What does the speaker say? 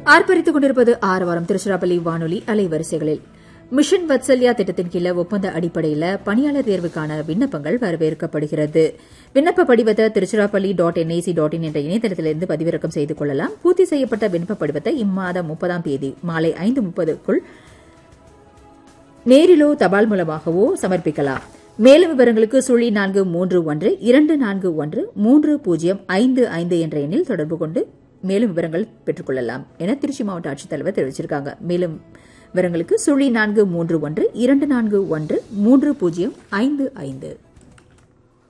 ஆர்ப்பரித்துக் கொண்டிருப்பது ஆரவாரம் திருச்சிராப்பள்ளி வானொலி அலைவரிசைகளில் மிஷன் வத்சல்யா திட்டத்தின் கீழ ஒப்பந்த அடிப்படையில் பணியாளர் தேர்வுக்கான விண்ணப்பங்கள் வரவேற்கப்படுகிறது விண்ணப்ப படிவத்தை Tiruchirappalli dot NIC dot in என்ற இணையதளத்திலிருந்து பதிவிறக்கம் செய்து கொள்ளலாம் பூர்த்தி செய்யப்பட்ட விண்ணப்ப படிவத்தை இம்மாதம் முப்பதாம் தேதி மாலை ஐந்து முப்பதுக்குள் நேரிலோ தபால் மூலமாகவோ சமர்ப்பிக்கலாம் மேலும் விவரங்களுக்கு சுழி நான்கு மூன்று ஒன்று இரண்டு நான்கு ஒன்று மூன்று பூஜ்ஜியம் ஐந்து ஐந்து என்ற எண்ணில் தொடர்பு கொண்டு மேலும் விவரங்கள் பெற்றுக்கொள்ளலாம் என திருச்சி மாவட்ட ஆட்சித்தலைவர் தெரிவிச்சிருக்காங்க மேலும் விவரங்களுக்கு சுழி நான்கு மூன்று ஒன்று இரண்டு நான்கு ஒன்று மூன்று பூஜ்ஜியம் ஐந்து ஐந்து